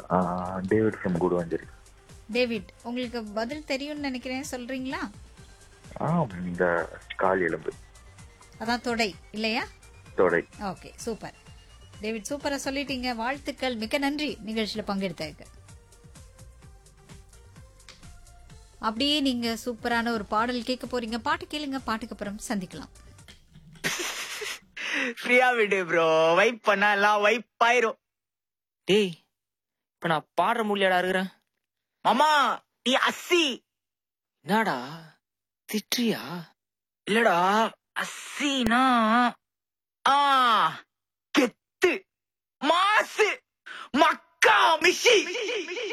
David from Guduvancheri David உங்களுக்கு பதில் தெரியும்னு நினைக்கிறேன் சொல்றீங்களா ஆ இந்த கால் எலும்பு அதான் தொடை இல்லையா தொடை ஓகே சூப்பர் டேவிட் சூப்பரா சொல்லிட்டீங்க வாழ்த்துக்கள் மிக்க நன்றி நிகழ்ச்சியில பங்கெடுத்ததுக்கு அப்படியே நீங்க சூப்பரான ஒரு பாடல் கேட்க போறீங்க பாட்டு கேளுங்க பாட்டுக்கு அப்புறம் சந்திக்கலாம் ஃப்ரீயா விடு ப்ரோ வைப் பண்ணா எல்லாம் வைப் ஆயிரும் டேய் இப்ப நான் பாடுற முடியாடா இருக்கிறேன் மாமா நீ அஸ்ஸி என்னடா திட்றியா இல்லடா அஸ்ஸினா ஆ கெத்து மாசு மக்கா மிஷி